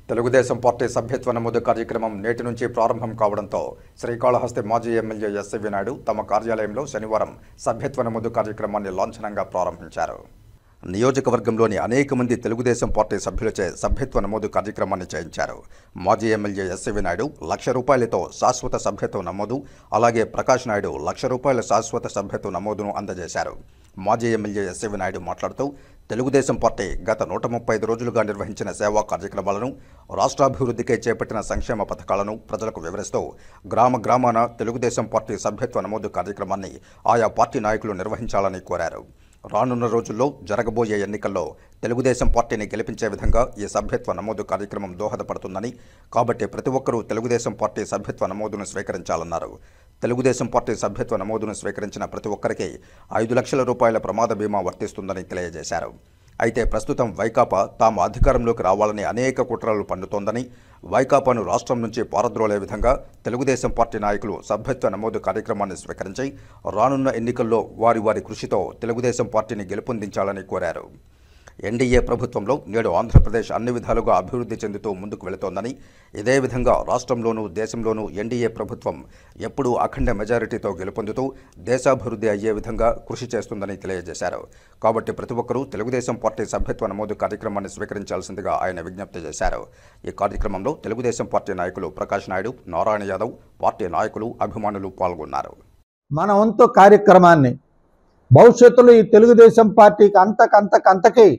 Telugu Desam party సభ్యత్వ నమోదు కార్యక్రమం నేటి నుంచి ప్రారంభం కావడంతో శ్రీకాళహస్తి మాజీ ఎమ్మెల్యే ఎస్సీవి నాయుడు తమ కార్యాలయంలో శనివారం సభ్యత్వ నమోదు కార్యక్రమాన్ని లాంఛనంగా ప్రారంభించారు నియోజకవర్గంలోని అనేక మంది తెలుగుదేశం పార్టీ సభ్యులచే సభ్యత్వ నమోదు కార్యక్రమాన్ని చేయించారు మాజీ ఎమ్మెల్యే ఎస్సీవి నాయుడు లక్ష రూపాయలతో శాశ్వత సభ్యత్వ నమోదు అలాగే ప్రకాష్ నాయుడు లక్ష రూపాయల శాశ్వత సభ్యత్వ నమోదును అందజేశారు మాజీ ఎమ్మెల్యే ఎస్సీవి నాయుడు మాట్లాడుతూ తెలుగుదేశం పార్టీ గత నూట ముప్పై ఐదు రోజులుగా నిర్వహించిన సేవా కార్యక్రమాలను రాష్ట్రాభివృద్ధికై చేపట్టిన సంక్షేమ పథకాలను ప్రజలకు వివరిస్తూ గ్రామ గ్రామాన తెలుగుదేశం పార్టీ సభ్యత్వ నమోదు కార్యక్రమాన్ని ఆయా పార్టీ నాయకులు నిర్వహించాలని కోరారు రానున్న రోజుల్లో జరగబోయే ఎన్నికల్లో తెలుగుదేశం పార్టీని గెలిపించే విధంగా ఈ సభ్యత్వ నమోదు కార్యక్రమం దోహదపడుతుందని కాబట్టి ప్రతి ఒక్కరూ తెలుగుదేశం పార్టీ సభ్యత్వ నమోదును స్వీకరించాలన్నారు తెలుగుదేశం పార్టీ సభ్యత్వ నమోదును స్వీకరించిన ప్రతి ఒక్కరికి ఐదు లక్షల రూపాయల ప్రమాద బీమా వర్తిస్తుందని తెలియజేశారు అయితే ప్రస్తుతం వైకాపా తాము అధికారంలోకి రావాలని అనేక కుట్రలు పన్నుతోందని వైకాపాను రాష్ట్రం నుంచి పారద్రోలే విధంగా తెలుగుదేశం పార్టీ నాయకులు సభ్యత్వ నమోదు కార్యక్రమాన్ని స్వీకరించి రానున్న ఎన్నికల్లో వారి వారి కృషితో తెలుగుదేశం పార్టీని గెలుపొందించాలని కోరారు ఎన్డీఏ ప్రభుత్వంలో నేడు ఆంధ్రప్రదేశ్ అన్ని విధాలుగా అభివృద్ధి చెందుతూ ముందుకు వెళుతోందని ఇదే విధంగా రాష్ట్రంలోనూ దేశంలోనూ ఎన్డీఏ ప్రభుత్వం ఎప్పుడూ అఖండ మెజారిటీతో గెలుపొందుతూ దేశాభివృద్ధి అయ్యే విధంగా కృషి చేస్తుందని తెలియజేశారు కాబట్టి ప్రతి ఒక్కరూ తెలుగుదేశం పార్టీ సభ్యత్వ నమోదు కార్యక్రమాన్ని స్వీకరించాల్సిందిగా ఆయన విజ్ఞప్తి చేశారు ఈ కార్యక్రమంలో తెలుగుదేశం పార్టీ నాయకులు ప్రకాష్ నాయుడు నారాయణ యాదవ్ పార్టీ నాయకులు అభిమానులు పాల్గొన్నారు మన వంతు కార్యక్రమాన్ని భవిష్యత్తులో ఈ తెలుగుదేశం పార్టీకి అంతకంతకంతకి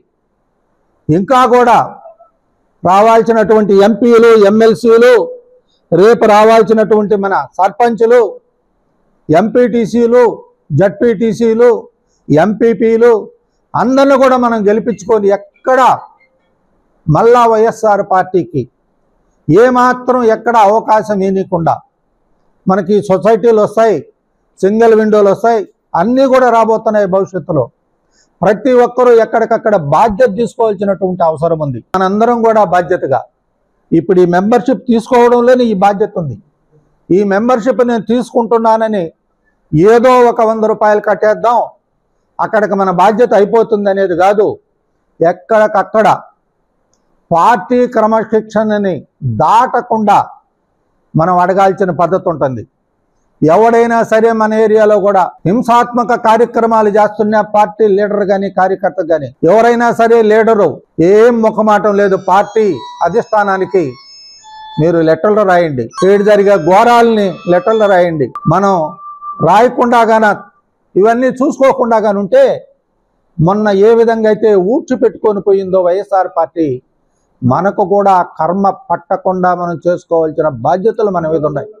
ఇంకా కూడా రావాల్సినటువంటి ఎంపీలు ఎమ్మెల్సీలు రేపు రావాల్సినటువంటి మన సర్పంచులు ఎంపీటీసీలు జడ్పీటీసీలు ఎంపీపీలు అందరిని కూడా మనం గెలిపించుకొని ఎక్కడ మళ్ళా వైఎస్ఆర్ పార్టీకి ఏమాత్రం ఎక్కడ అవకాశం ఏనీయకుండా మనకి సొసైటీలు వస్తాయి సింగిల్ విండోలు వస్తాయి అన్నీ కూడా రాబోతున్నాయి భవిష్యత్తులో ప్రతి ఒక్కరూ ఎక్కడికక్కడ బాధ్యత తీసుకోవాల్సినటువంటి అవసరం ఉంది మనందరం కూడా బాధ్యతగా ఇప్పుడు ఈ మెంబర్షిప్ తీసుకోవడంలోనే ఈ బాధ్యత ఉంది ఈ మెంబర్షిప్ నేను తీసుకుంటున్నానని ఏదో ఒక వంద రూపాయలు కట్టేద్దాం అక్కడికి మన బాధ్యత అయిపోతుంది అనేది కాదు ఎక్కడికక్కడ పార్టీ క్రమశిక్షణని దాటకుండా మనం అడగాల్సిన పద్ధతి ఉంటుంది ఎవడైనా సరే మన ఏరియాలో కూడా హింసాత్మక కార్యక్రమాలు చేస్తున్న పార్టీ లీడర్ కానీ కార్యకర్త కానీ ఎవరైనా సరే లీడరు ఏం ముఖమాటం లేదు పార్టీ అధిష్టానానికి మీరు లెటర్లు రాయండి ఏడు జరిగే ఘోరాలని లెటర్లు రాయండి మనం రాయకుండా గాన ఇవన్నీ చూసుకోకుండా గాని ఉంటే మొన్న ఏ విధంగా అయితే ఊడ్చి పెట్టుకొని పోయిందో వైఎస్ఆర్ పార్టీ మనకు కూడా కర్మ పట్టకుండా మనం చేసుకోవాల్సిన బాధ్యతలు మన మీద ఉన్నాయి